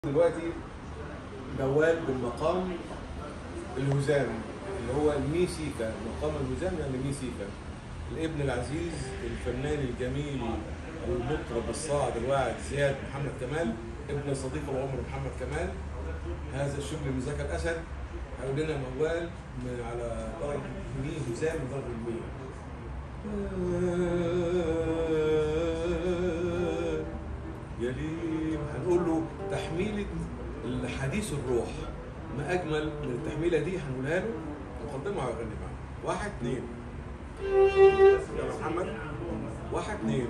دلوقتي موال بالمقام الهزام اللي هو الميسيكا مقام الهزام يعني ميسيكا الابن العزيز الفنان الجميل المطرب الصاعد الواعد زياد محمد كمال ابن صديق العمر محمد كمال هذا الشغل من زكي الاسد هيقول لنا موال من على ضرب مي هزام من ضرب المي يا ليه هنقول له تحميلة حديث الروح ما أجمل من التحميلة دي هنقولها له مقدمة وهيغني معانا واحد اتنين يلا محمد واحد اتنين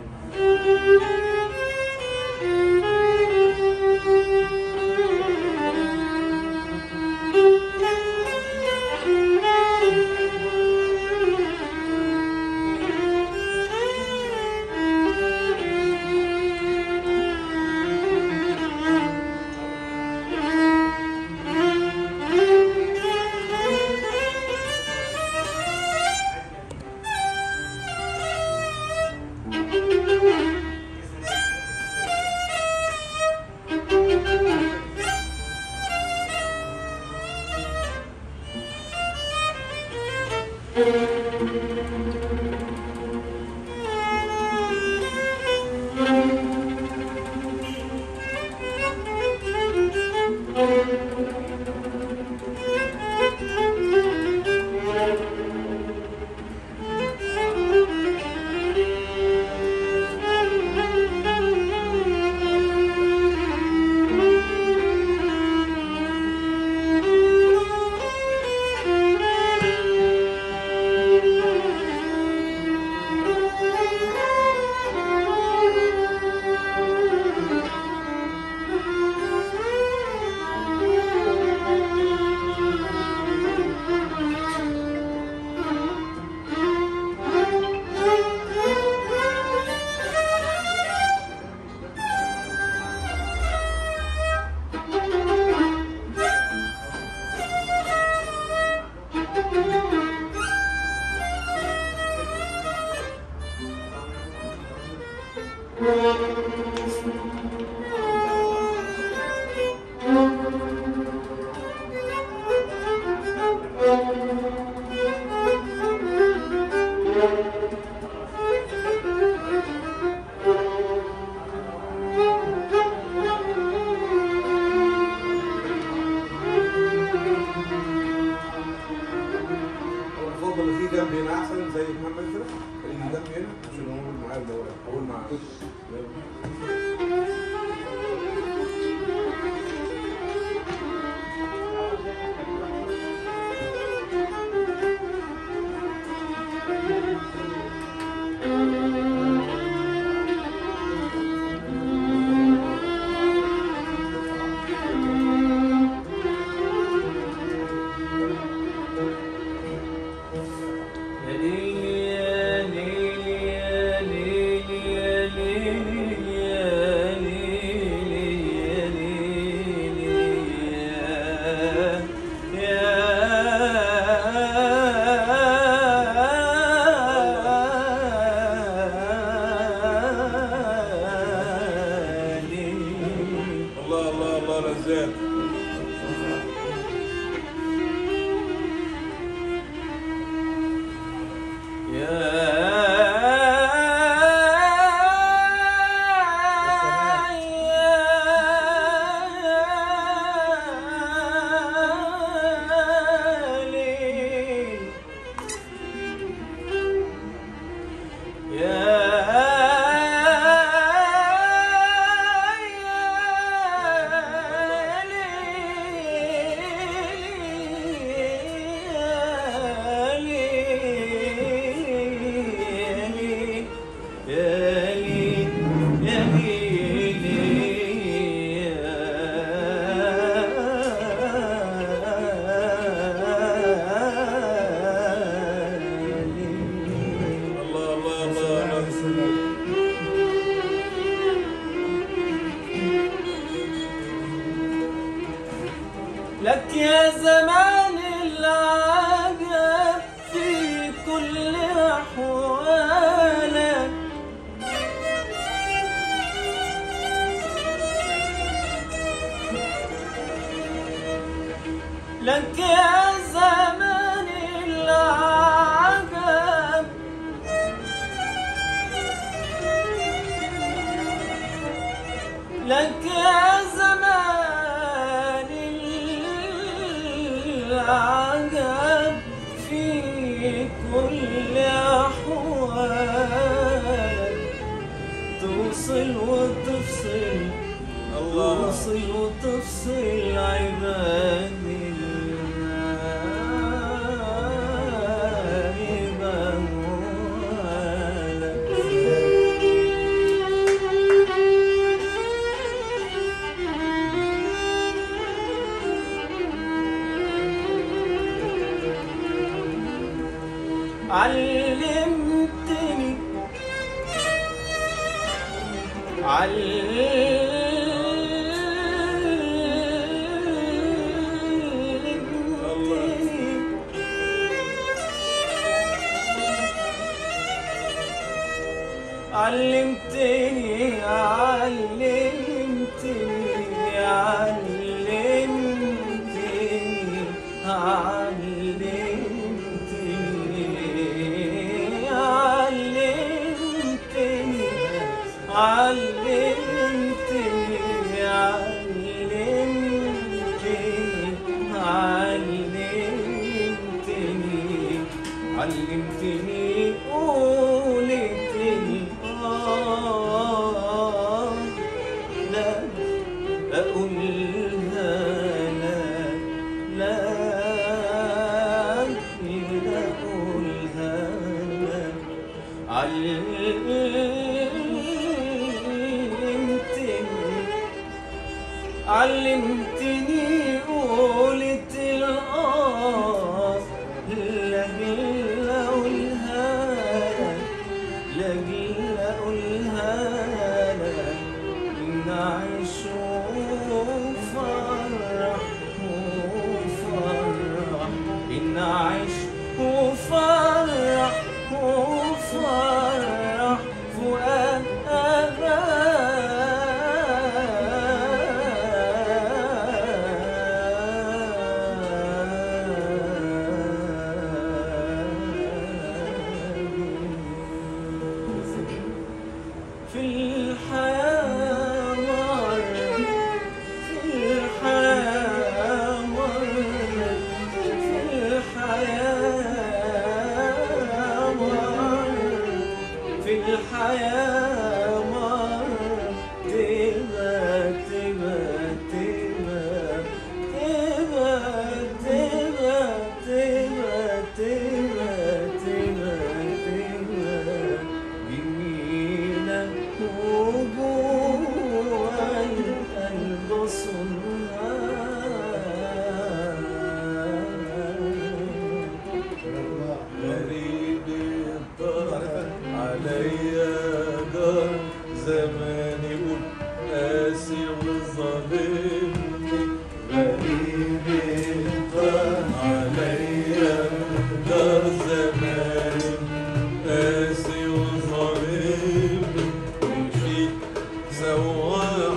اتفضل اللي في جنبي هنا احسن زي محمد كده يجي جنبي هنا عشان اقول معاه الدورة اقول معاه يا ليلي يا ليلي يا ليلي يا ليلي يا ليلي يا ليلي يا يا ليلي الله الله الله لزاز الله الله الله الله لك يا زمان العجب في كل أحوالك لك يا زمان العجب لك يا زمان العجب في كل أحوالك توصل وتفصل الله توصل وتفصل عباد علمتني علمتني علمتني علمتني علمتني علمتني علمتني علمتني علمتني علمتني علمتني قولتني آه لا أقولها لا لا لا أقولها لا علمتني علمتني قولت الآه لجل أقولها لجل أقولها نعيش وفرح وفرح نعيش وفرح وفرح فؤاد في الحياة مرة في الحياة مرة في الحياة مرة في الحياة مرة تبقى تبقى تبقى تبقى تبقى تبقى تبقى تبقى تبقى جميلة وجوه القلب صنعها غريب الطرف عليا دار زمان يقول قاسي وظالمني غريب الطرف عليا دار زمان قاسي وظالمني مشيت سواح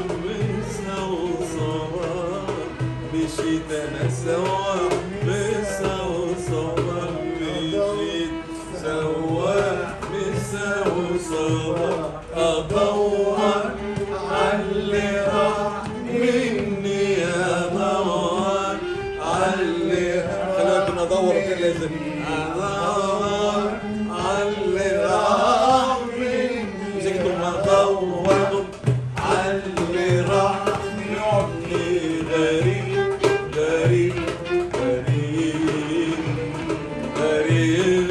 بسوصوار مشيت انا سواح بسوصوار مشيت سواح بسوصوار ادور عاللي راح مني يا موار عاللي خلينا كنا ندور كده لازم ادور عاللي راح مني زي كده ما ادور عاللي راح مني غريب غريب غريب غريب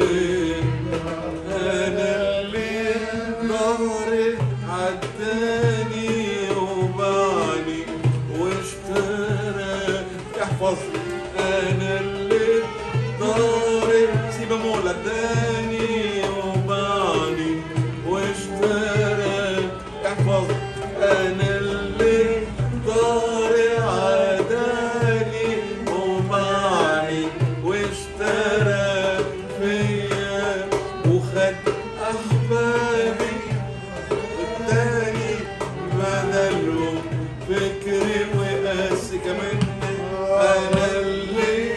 انا اللي ظهري عداني وبعني واشترى احفظ انا اللي ظهري سيب مولا اداني وبعني واشترى احفظ انا اللي ظهري عداني وبعني واشترى فيا وخد احبابي والتاني بدلهم فكري وقاسي كمان انا اللي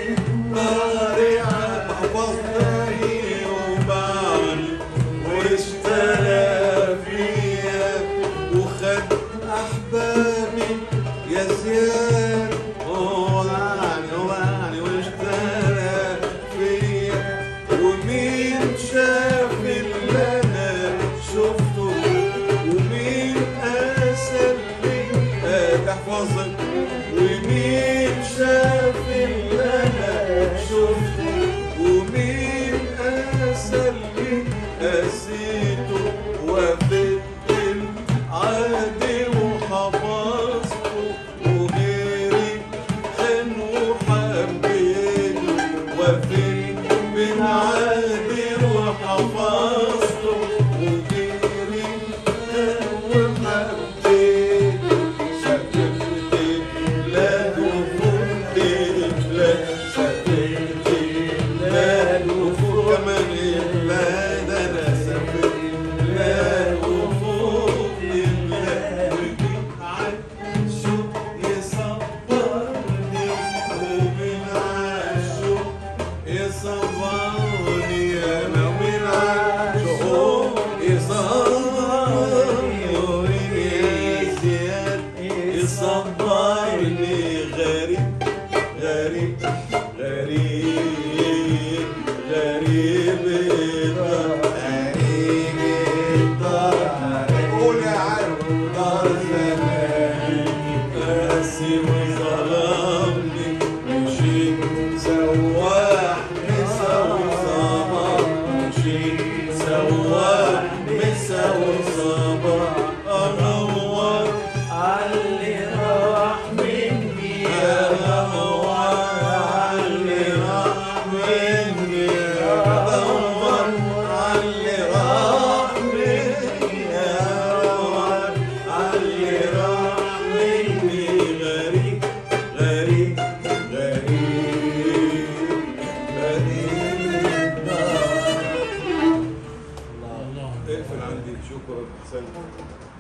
زياد وعني وعني واشترى فيا ومين شاف اللي انا شفته ومين قاسى اللي تحفظك ومين شاف اللي انا شفته ومين قاسى اللي قاسيته وفدت العهد وحفظته وغيري خان وحبيته وفدت بالعهد وحفظته وغيري خان وحبيته سافرت بلاد وفوت بلاد سافرت بلاد وفوق كمان بلاد انا سافرت بلاد وفوق بلاد وجيت عالشوق يصبرني ومن عالشوق يصبرني انا ومن عالشوق يصبرني ومن زياد يصبرني غريب غريب غريب غريب الدار غريب الدار قول يا عم دار زماني قاسي وظلمني مشيت سواح مساوي صباح مشيت سواح مساوي صباح أنور علي راح مني يا أنور علي راح مني أدور علي راح مني يا أنور علي راح مني غريب غريب غريب غريب الدار الله اقفل عندي شكرا احسنت